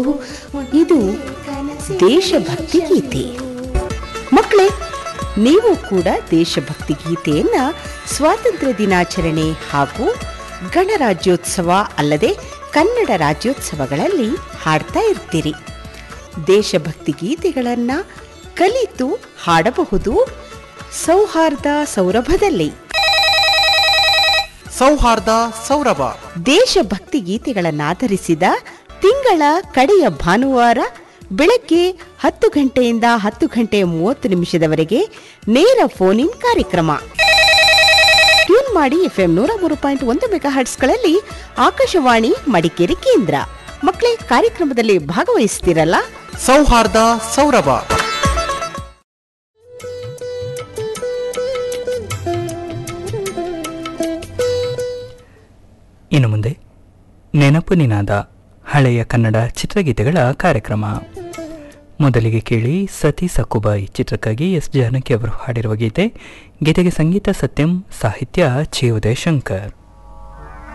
ಇದು ದೇಶಭಕ್ತಿ ಗೀತೆ ಮಕ್ಕಳೇ ನೀವು ಕೂಡ ದೇಶಭಕ್ತಿ ಗೀತೆಯನ್ನ ಸ್ವಾತಂತ್ರ್ಯ ದಿನಾಚರಣೆ ಹಾಗೂ ಗಣರಾಜ್ಯೋತ್ಸವ ಅಲ್ಲದೆ ಕನ್ನಡ ರಾಜ್ಯೋತ್ಸವಗಳಲ್ಲಿ ಹಾಡ್ತಾ ಇರ್ತೀರಿ ದೇಶಭಕ್ತಿ ಗೀತೆಗಳನ್ನು ಕಲಿತು ಹಾಡಬಹುದು ಸೌಹಾರ್ದ ಸೌರಭದಲ್ಲಿ ಸೌಹಾರ್ದ ಸೌರಭ ದೇಶಭಕ್ತಿ ಗೀತೆಗಳನ್ನಾಧರಿಸಿದ ತಿಂಗಳ ಕಡೆಯ ಭಾನುವಾರ ಬೆಳಗ್ಗೆ ಹತ್ತು ಗಂಟೆಯಿಂದ ಹತ್ತು ಗಂಟೆ ಮೂವತ್ತು ನಿಮಿಷದವರೆಗೆ ನೇರ ಫೋನ್ ಇನ್ ಕಾರ್ಯಕ್ರಮ ಟ್ಯೂನ್ ಮಾಡಿ ಎಫ್ಎಂ ನೂರ ಮೂರು ಪಾಯಿಂಟ್ ಒಂದು ಮೆಗಾ ಹರ್ಟ್ಸ್ಗಳಲ್ಲಿ ಆಕಾಶವಾಣಿ ಮಡಿಕೇರಿ ಕೇಂದ್ರ ಮಕ್ಕಳೇ ಕಾರ್ಯಕ್ರಮದಲ್ಲಿ ಭಾಗವಹಿಸ್ತಿರಲ್ಲ ಸೌಹಾರ್ದ ಸೌರಭ ಇನ್ನು ಮುಂದೆ ನೆನಪು ನಿನಾದ ಹಳೆಯ ಕನ್ನಡ ಚಿತ್ರಗೀತೆಗಳ ಕಾರ್ಯಕ್ರಮ ಮೊದಲಿಗೆ ಕೇಳಿ ಸತಿ ಸಕುಬಾಯಿ ಚಿತ್ರಕ್ಕಾಗಿ ಎಸ್ ಜಾನಕಿ ಅವರು ಹಾಡಿರುವ ಗೀತೆ ಗೀತೆಗೆ ಸಂಗೀತ ಸತ್ಯಂ ಸಾಹಿತ್ಯ ಚಿ ಉದಯಶಂಕರ್